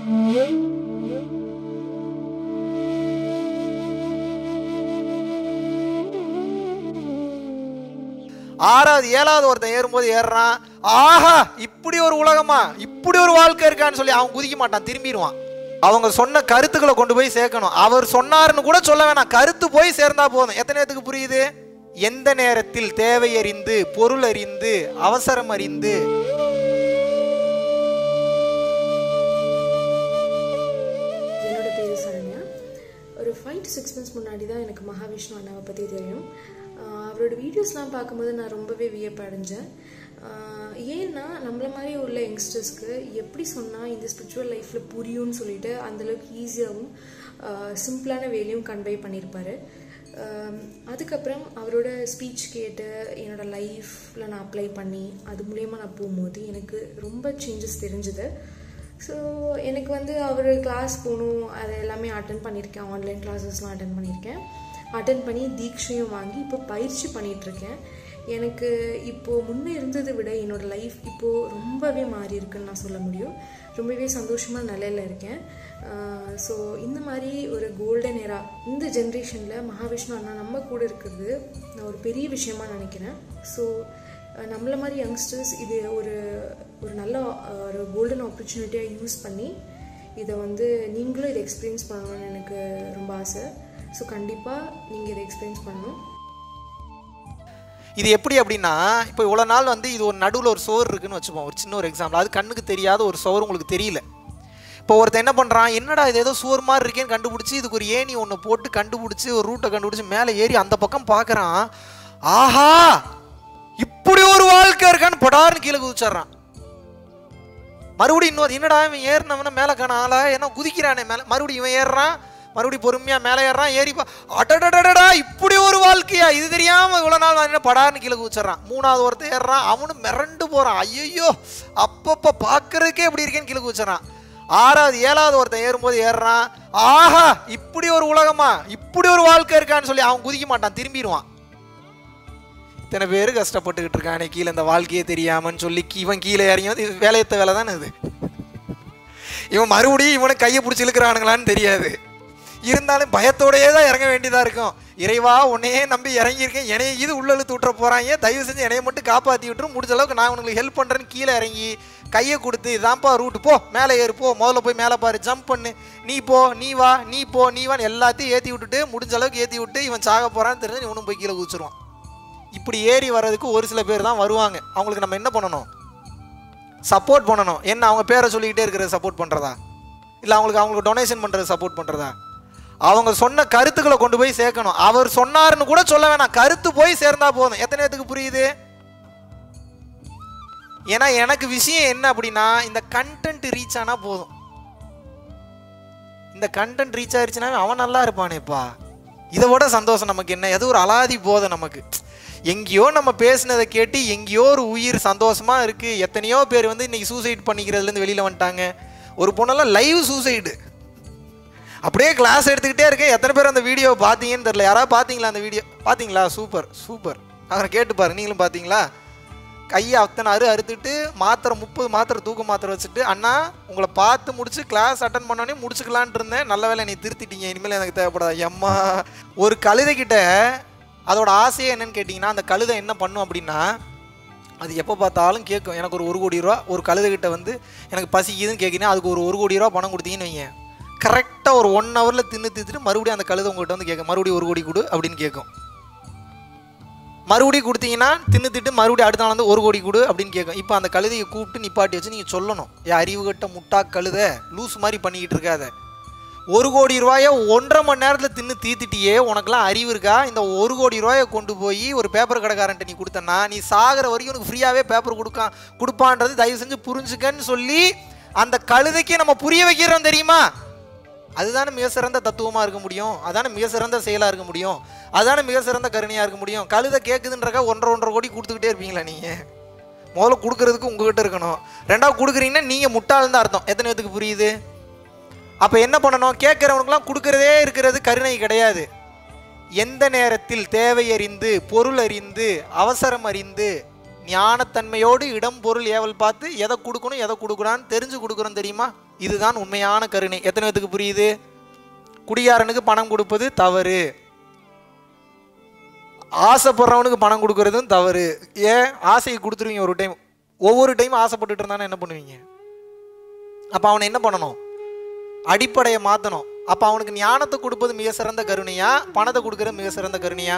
ஆறாவது ஏழாவது ஒருத்தன் ஏறும்போது ஏறுறான் ஆஹா இப்படி ஒரு உலகமா இப்படி ஒரு வாழ்க்கை இருக்கான்னு சொல்லி அவன் குதிக்க மாட்டான் திரும்பிடுவான் அவங்க சொன்ன கருத்துக்களை கொண்டு போய் சேர்க்கணும் அவர் சொன்னாருன்னு கூட சொல்ல வேணாம் கருத்து போய் சேர்ந்தா போதும் எத்தனை நேரத்துக்கு புரியுது எந்த நேரத்தில் தேவை அறிந்து பொருள் அறிந்து அவசரம் அறிந்து என்னோட பேர் சரண்யா ஒரு ஃபைவ் டு சிக்ஸ் மந்த்ஸ் முன்னாடி தான் எனக்கு மகாவிஷ்ணு அண்ணாவை பற்றி தெரியும் ஆஹ் அவரோட வீடியோஸ்லாம் பார்க்கும்போது நான் ரொம்பவே வியப்பு அடைஞ்சேன் ஆஹ் ஏன்னா நம்மள மாதிரி உள்ள யங்ஸ்டர்ஸ்க்கு எப்படி சொன்னால் இந்த ஸ்பிரிச்சுவல் லைஃப்பில் புரியும்னு சொல்லிட்டு அந்தளவுக்கு ஈஸியாகவும் சிம்பிளான வேலையும் கன்வே பண்ணியிருப்பாரு ஆம், அதுக்கப்புறம் அவரோட ஸ்பீச் கேட்டு என்னோட லைஃப்பில் நான் அப்ளை பண்ணி அது மூலயமா நான் போகும்போது எனக்கு ரொம்ப சேஞ்சஸ் தெரிஞ்சுது ஸோ எனக்கு வந்து அவர் கிளாஸ் போகணும் அது எல்லாமே அட்டன் பண்ணியிருக்கேன் ஆன்லைன் கிளாஸஸ்லாம் அட்டன் பண்ணியிருக்கேன் அட்டன் பண்ணி தீட்சையும் வாங்கி இப்போ பயிற்சி பண்ணிகிட்ருக்கேன் எனக்கு இப்போது முன்னே இருந்ததை விட என்னோடய லைஃப் இப்போது ரொம்பவே மாறி இருக்குன்னு நான் சொல்ல முடியும் ரொம்பவே சந்தோஷமாக நிலையில் இருக்கேன் ஸோ இந்த மாதிரி ஒரு கோல்டன் எரா இந்த ஜென்ரேஷனில் மகாவிஷ்ணு அண்ணா நம்ம கூட இருக்கிறது நான் ஒரு பெரிய விஷயமா நினைக்கிறேன் ஸோ நம்மள மாதிரி யங்ஸ்டர்ஸ் இது ஒரு ஒரு நல்ல அஹ், ஒரு கோல்டன் ஆப்பர்ச்சுனிட்டியாக யூஸ் பண்ணி இதை வந்து நீங்களும் இதை எக்ஸ்பீரியன்ஸ் பண்ணணும்னு எனக்கு ரொம்ப ஆசை ஸோ கண்டிப்பாக நீங்கள் இதை எக்ஸ்பீரியன்ஸ் பண்ணணும் இது எப்படி அப்படின்னா இப்போ இவ்வளோ நாள் வந்து இது ஒரு நடுவில் ஒரு சோறு இருக்குன்னு வச்சுப்போம் ஒரு சின்ன ஒரு எக்ஸாம்பிள் அது கண்ணுக்கு தெரியாத ஒரு சோறு உங்களுக்கு தெரியல இப்போ ஒருத்தன் என்ன பண்ணுறான் என்னடா இது ஏதோ சோறு மாதிரி இருக்கேன்னு கண்டுபிடிச்சி இதுக்கு ஒரு ஏணி ஒன்று போட்டு கண்டுபிடிச்சி ஒரு ரூட்டை கண்டுபிடிச்சி மேலே ஏறி அந்த பக்கம் பார்க்குறான் ஆஹா இப்படி ஒரு வாழ்க்கை இருக்கான்னு படார்னு கீழே குதிச்சிட்றான் மறுபடியும் இன்னொரு என்னடா இவன் ஏறினவன மேலே காண ஆளா ஏன்னா குதிக்கிறானே மேலே மறுபடியும் இவன் ஏறுறான் மறுபடியும் பொறுமையாக மேலே ஏறுறான் ஏறி பா அடடடடடா இப்படி ஒரு வாழ்க்கையா இது தெரியாமல் இவ்வளோ நாள் நான் என்ன படார்னு கீழே குதிச்சிட்றான் மூணாவது ஒருத்தன் ஏறுறான் அவனும் மிரண்டு போகிறான் ஐயோ அப்பப்போ பார்க்கறதுக்கே இப்படி இருக்கேன்னு கீழே குதிச்சிட்றான் ஆறாவது ஏழாவது ஒருத்தன் ஏறும்போது ஏறுறான் ஆஹா இப்படி ஒரு உலகமா இப்படி ஒரு வாழ்க்கை இருக்கான்னு சொல்லி அவன் குதிக்க மாட்டான் திரும்பிடுவான் இத்தனை பேர் கஷ்டப்பட்டுக்கிட்டு இருக்கானே கீழே இந்த வாழ்க்கையே தெரியாமன்னு சொல்லி கீ- இவன் கீழே இறங்கி வந்து இது வேலையத்த வேலை தானே இது இவன் மறுபடியும் இவனை கையை பிடிச்சி இழுக்கிறானுங்களான்னு தெரியாது இருந்தாலும் பயத்தோடயே தான் இறங்க வேண்டியதாக இருக்கும் இறைவா உன்னையே நம்பி இறங்கியிருக்கேன் என்னைய இது உள்ள இழுத்து விட்டுற போகிறாங்க தயவு செஞ்சு என்னைய மட்டும் காப்பாற்றி விட்டுரும் முடிஞ்ச அளவுக்கு நான் உனக்கு ஹெல்ப் பண்ணுறேன்னு கீழே இறங்கி கையை கொடுத்து இதான்ப்பா ரூட்டு போ மேலே ஏறு போ முதல்ல போய் மேலே பாரு ஜம்ப் பண்ணு நீ போ நீ வா நீ போ நீ வான்னு எல்லாத்தையும் ஏற்றி விட்டுட்டு முடிஞ்ச அளவுக்கு ஏற்றி விட்டு இவன் சாக போகிறான்னு தெரிஞ்சு இவனும் போய் கீழே குதிச்சிருவான் இப்படி ஏறி வர்றதுக்கு ஒரு சில பேர் தான் வருவாங்க அவங்களுக்கு நம்ம என்ன பண்ணணும் சப்போர்ட் பண்ணணும் என்ன அவங்க பேரை சொல்லிக்கிட்டே இருக்கிறத சப்போர்ட் பண்ணுறதா இல்லை அவங்களுக்கு அவங்களுக்கு டொனேஷன் பண்ணுறது சப்போர்ட் பண்ணுறதா அவங்க சொன்ன கருத்துக்களை கொண்டு போய் சேர்க்கணும் அவர் சொன்னாருன்னு கூட சொல்ல வேணாம் கருத்து போய் சேர்ந்தா போதும் எத்தனை பேத்துக்கு புரியுது ஏன்னா எனக்கு விஷயம் என்ன அப்படின்னா இந்த கண்டென்ட் ரீச் ஆனால் போதும் இந்த கண்டென்ட் ரீச் ஆயிருச்சுன்னா அவன் நல்லா இருப்பானேப்பா இதை விட சந்தோஷம் நமக்கு என்ன எது ஒரு அலாதி போதை நமக்கு எங்கேயோ நம்ம பேசுனதை கேட்டு எங்கேயோ ஒரு உயிர் சந்தோஷமா இருக்கு எத்தனையோ பேர் வந்து இன்னைக்கு சூசைட் பண்ணிக்கிறதுலேருந்து வெளியில் வந்துட்டாங்க ஒரு பொண்ணெல்லாம் லைவ் சூசைடு அப்படியே கிளாஸ் எடுத்துக்கிட்டே இருக்கேன் எத்தனை பேர் அந்த வீடியோவை பார்த்தீங்கன்னு தெரில யாராவது பார்த்தீங்களா அந்த வீடியோ பார்த்தீங்களா சூப்பர் சூப்பர் அவரை கேட்டு பாரு நீங்களும் பார்த்தீங்களா கையை அத்தனை அறு அறுத்துட்டு மாத்திரை முப்பது மாத்திரை தூக்க மாத்திரை வச்சுட்டு அண்ணா உங்களை பார்த்து முடிச்சு கிளாஸ் அட்டன் பண்ணோடனே முடிச்சுக்கலான்ட்டு இருந்தேன் நல்ல வேளை நீ திருத்திட்டீங்க இனிமேல் எனக்கு தேவைப்படாது எம்மா ஒரு கழுதைகிட்ட அதோட ஆசையே என்னன்னு கேட்டிங்கன்னா அந்த கழுதை என்ன பண்ணும் அப்படின்னா அது எப்போ பார்த்தாலும் கேட்கும் எனக்கு ஒரு ஒரு கோடி ரூபா ஒரு கழுதைகிட்ட வந்து எனக்கு பசிக்குதுன்னு கேட்குறீங்க அதுக்கு ஒரு ஒரு கோடி ரூபா பணம் கொடுத்தீங்கன்னு வைங்க கரெக்டாக ஒரு ஒன் ஹவரில் தின்னு தின்னுட்டு மறுபடியும் அந்த கழுதை உங்கள்கிட்ட வந்து கேட்கும் மறுபடியும் ஒரு கோடி கொடு அப்படின்னு கேட்கும் மறுபடியும் கொடுத்தீங்கன்னா தின்னு திட்டு மறுபடியும் அடுத்த நாள் வந்து ஒரு கோடி கொடு அப்படின்னு கேட்கும் இப்போ அந்த கழுதையை கூப்பிட்டு நிப்பாட்டி வச்சு நீங்கள் சொல்லணும் ஏன் அறிவு கட்ட முட்டா கழுதை லூஸ் மாதிரி பண்ணிக்கிட்டு இருக்காத ஒரு கோடி ரூபாயை ஒன்றரை மணி நேரத்தில் தின்னு தீத்துட்டியே உனக்கெல்லாம் அறிவு இருக்கா இந்த ஒரு கோடி ரூபாயை கொண்டு போய் ஒரு பேப்பர் கடைக்காரன்ட்ட நீ கொடுத்தனா நீ சாகிற வரைக்கும் உனக்கு ஃப்ரீயாகவே பேப்பர் கொடுக்கா கொடுப்பான்றது தயவு செஞ்சு புரிஞ்சுக்கன்னு சொல்லி அந்த கழுதைக்கு நம்ம புரிய வைக்கிறோம் தெரியுமா அதுதானே மிக சிறந்த தத்துவமாக இருக்க முடியும் அதானே மிக சிறந்த செயலாக இருக்க முடியும் அதானே மிக சிறந்த கருணையாக இருக்க முடியும் கழுதை கேட்குதுன்றக்கா ஒன்றரை ஒன்றரை கோடி கொடுத்துக்கிட்டே இருப்பீங்களா நீங்கள் முதல்ல கொடுக்கறதுக்கு உங்ககிட்ட இருக்கணும் ரெண்டாவது கொடுக்குறீங்கன்னா நீங்கள் முட்டாள்னு தான் அர்த்தம் எத்தனை பேத்துக்கு புரியுது அப்போ என்ன பண்ணணும் கேட்குறவனுக்குலாம் கொடுக்கறதே இருக்கிறது கருணை கிடையாது எந்த நேரத்தில் தேவை அறிந்து பொருள் அறிந்து அவசரம் அறிந்து ஞானத்தன்மையோடு இடம் பொருள் ஏவல் பார்த்து எதை கொடுக்கணும் எதை கொடுக்கணும்னு தெரிஞ்சு கொடுக்குறோம் தெரியுமா இதுதான் உண்மையான கருணை எத்தனை பேத்துக்கு புரியுது குடியாரனுக்கு பணம் கொடுப்பது தவறு ஆசைப்படுறவனுக்கு பணம் கொடுக்கறதும் தவறு ஏன் ஆசையை கொடுத்துருவீங்க ஒரு டைம் ஒவ்வொரு டைம் ஆசைப்பட்டுட்டு இருந்தானே என்ன பண்ணுவீங்க அப்போ அவனை என்ன பண்ணணும் அடிப்படையை மாற்றணும் அப்போ அவனுக்கு ஞானத்தை கொடுப்பது மிக சிறந்த கருணையா பணத்தை கொடுக்கறது மிக சிறந்த கருணையா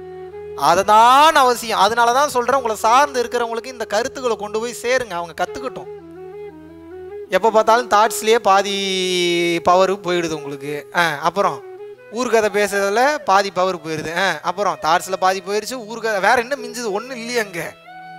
அதுதான் அவசியம் அதனால தான் சொல்கிறேன் உங்களை சார்ந்து இருக்கிறவங்களுக்கு இந்த கருத்துக்களை கொண்டு போய் சேருங்க அவங்க கற்றுக்கட்டும் எப்போ பார்த்தாலும் தாட்ஸ்லேயே பாதி பவர் போயிடுது உங்களுக்கு ஆ அப்புறம் ஊர்கதை பேசுறதுல பாதி பவர் போயிடுது ஆ அப்புறம் தாட்ஸில் பாதி போயிடுச்சு ஊர்கதை வேற என்ன மிஞ்சுது ஒன்றும் இல்லையே அங்கே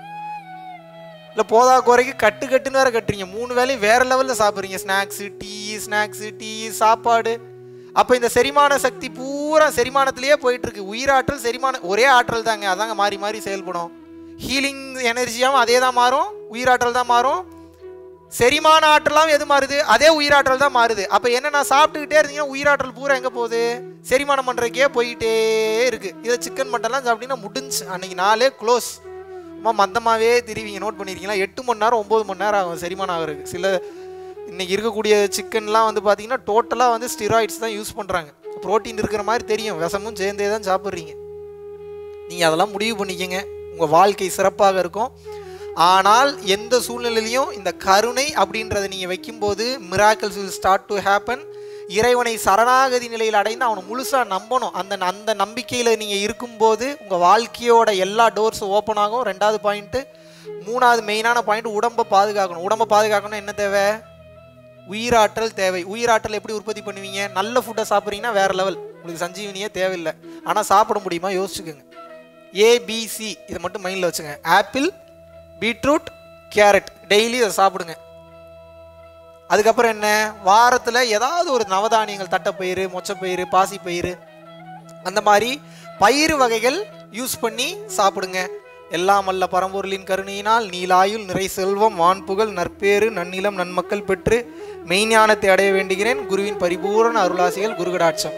இல்லை போதா குறைக்கு கட்டு கட்டுன்னு வேற கட்டுறீங்க மூணு வேலையும் வேற லெவலில் சாப்பிட்றீங்க ஸ்நாக்ஸு டீ ஸ்நாக்ஸு டீ சாப்பாடு அப்போ இந்த செரிமான சக்தி பூரா செரிமானத்திலேயே போயிட்டு இருக்கு உயிராற்றல் செரிமான ஒரே ஆற்றல் தாங்க அதாங்க மாறி மாறி செயல்படும் ஹீலிங் எனர்ஜியாகவும் அதே தான் மாறும் உயிராற்றல் தான் மாறும் செரிமான ஆற்றலாம் எது மாறுது அதே உயிராற்றல் தான் மாறுது அப்போ என்ன நான் சாப்பிட்டுக்கிட்டே இருந்தீங்கன்னா உயிராற்றல் பூரா எங்கே போகுது செரிமானம் பண்ணுறதுக்கே போயிட்டே இருக்கு இதை சிக்கன் மட்டன்லாம் சாப்பிட்டீங்கன்னா முடிஞ்சு அன்னைக்கு நாளே க்ளோஸ் அம்மா மந்தமாகவே திரிவீங்க நோட் பண்ணியிருக்கீங்களா எட்டு மணி நேரம் ஒம்பது மணி நேரம் ஆகும் செரிமானம் ஆகிறதுக்கு சில இன்னைக்கு இருக்கக்கூடிய சிக்கன்லாம் வந்து பார்த்தீங்கன்னா டோட்டலாக வந்து ஸ்டிராய்ட்ஸ் தான் யூஸ் பண்ணுறாங்க ப்ரோட்டீன் இருக்கிற மாதிரி தெரியும் விஷமும் சேர்ந்தே தான் சாப்பிட்றீங்க நீங்கள் அதெல்லாம் முடிவு பண்ணிக்கங்க உங்கள் வாழ்க்கை சிறப்பாக இருக்கும் ஆனால் எந்த சூழ்நிலையிலையும் இந்த கருணை அப்படின்றத நீங்கள் வைக்கும்போது miracles will start to happen இறைவனை சரணாகதி நிலையில் அடைந்து அவனை முழுசாக நம்பணும் அந்த அந்த நம்பிக்கையில் நீங்கள் இருக்கும்போது உங்கள் வாழ்க்கையோட எல்லா டோர்ஸும் ஓப்பன் ஆகும் ரெண்டாவது பாயிண்ட்டு மூணாவது மெயினான பாயிண்ட் உடம்பை பாதுகாக்கணும் உடம்பை பாதுகாக்கணும் என்ன தேவை உயிராற்றல் தேவை உயிராற்றல் எப்படி உற்பத்தி பண்ணுவீங்க நல்ல ஃபுட்டை சாப்பிட்றீங்கன்னா வேற லெவல் உங்களுக்கு சஞ்சீவனியே தேவையில்லை ஆனால் சாப்பிட முடியுமா யோசிச்சுக்கோங்க ஏபிசி இதை மட்டும் மைண்டில் வச்சுங்க ஆப்பிள் பீட்ரூட் கேரட் டெய்லி இதை சாப்பிடுங்க அதுக்கப்புறம் என்ன வாரத்தில் ஏதாவது ஒரு நவதானியங்கள் தட்டைப்பயிறு மொச்சப்பயிறு பாசிப்பயிறு அந்த மாதிரி பயிறு வகைகள் யூஸ் பண்ணி சாப்பிடுங்க எல்லாம் அல்ல பரம்பொருளின் கருணையினால் நீலாயுள் நிறை செல்வம் வான்புகழ் நற்பேறு நன்னிலம் நன்மக்கள் பெற்று மெய்ஞானத்தை அடைய வேண்டுகிறேன் குருவின் பரிபூரண அருளாசிகள் குருகடாட்சம்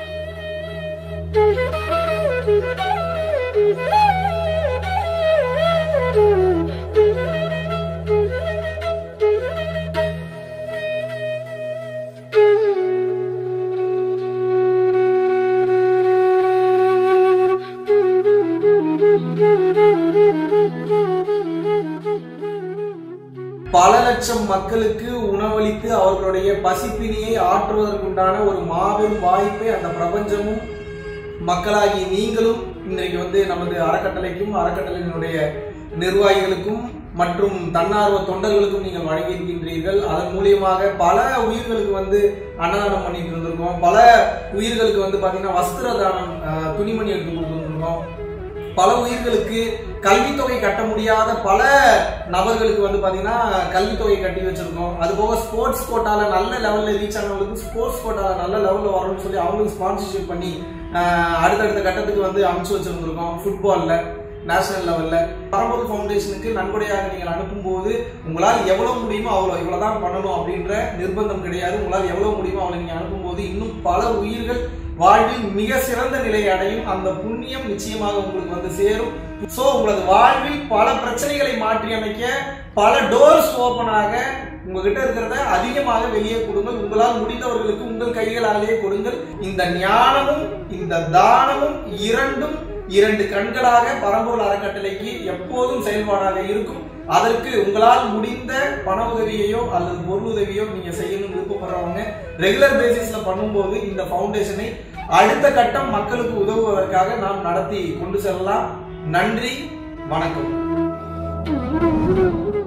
பல லட்சம் மக்களுக்கு உணவளித்து அவர்களுடைய பசிப்பினியை ஆற்றுவதற்குண்டான ஒரு மாபெரும் வாய்ப்பை அந்த பிரபஞ்சமும் மக்களாகி நீங்களும் இன்றைக்கு வந்து நமது அறக்கட்டளைக்கும் அறக்கட்டளையினுடைய நிர்வாகிகளுக்கும் மற்றும் தன்னார்வ தொண்டர்களுக்கும் நீங்கள் வழங்கியிருக்கின்றீர்கள் அதன் மூலியமாக பல உயிர்களுக்கு வந்து அன்னதானம் பண்ணிட்டு இருந்திருக்கோம் பல உயிர்களுக்கு வந்து பாத்தீங்கன்னா வஸ்திர தானம் அஹ், துணிமணி எடுத்து கொடுத்துருக்கோம் பல உயிர்களுக்கு கல்வித்தொகை கட்ட முடியாத பல நபர்களுக்கு வந்து பாத்தீங்கன்னா கல்வித்தொகை கட்டி வச்சிருக்கோம் அது போக ஸ்போர்ட்ஸ் கோட்டால நல்ல லெவல்ல ரீச் ஆனவங்களுக்கு ஸ்போர்ட்ஸ் கோட்டால நல்ல லெவல்ல வரணும்னு சொல்லி அவங்களுக்கு ஸ்பான்சர்ஷிப் பண்ணி ஆஹ், அடுத்தடுத்த கட்டத்துக்கு வந்து அமைச்சு வச்சிருந்திருக்கோம் ஃபுட்பால்ல நேஷனல் லெவல்ல பரம்பொருள் ஃபவுண்டேஷனுக்கு நன்கொடையாக நீங்கள் அனுப்பும்போது உங்களால் எவ்வளவு முடியுமோ அவ்வளோ இவ்வளவுதான் பண்ணணும் அப்படின்ற நிர்பந்தம் கிடையாது உங்களால் எவ்வளவு முடியுமோ அவ்வளவு நீங்க அனுப்பும்போது இன்னும் பல உயிர்கள் வாழ்வில் மிக சிறந்த நிலையை அடையும் அந்த புண்ணியம் நிச்சயமாக உங்களுக்கு வந்து சேரும் சோ உங்களது வாழ்வில் பல பிரச்சனைகளை மாற்றி அமைக்க பல டோர்ஸ் ஓபன் ஆக உங்ககிட்ட இருக்கிறத அதிகமாக வெளியே கொடுங்கள் உங்களால் முடிந்தவர்களுக்கு உங்கள் கைகளாலேயே கொடுங்கள் இந்த ஞானமும் இந்த தானமும் இரண்டும் இரண்டு கண்களாக பரம்பொருள் அறக்கட்டளைக்கு எப்போதும் செயல்பாடாக இருக்கும் அதற்கு உங்களால் முடிந்த பண உதவியையோ அல்லது பொருள் உதவியோ நீங்க செய்யணும்னு விருப்பப்படுறவங்க ரெகுலர் பேசிஸ்ல பண்ணும்போது இந்த ஃபவுண்டேஷனை அடுத்த கட்டம் மக்களுக்கு உதவுவதற்காக நாம் நடத்தி கொண்டு செல்லலாம் நன்றி வணக்கம்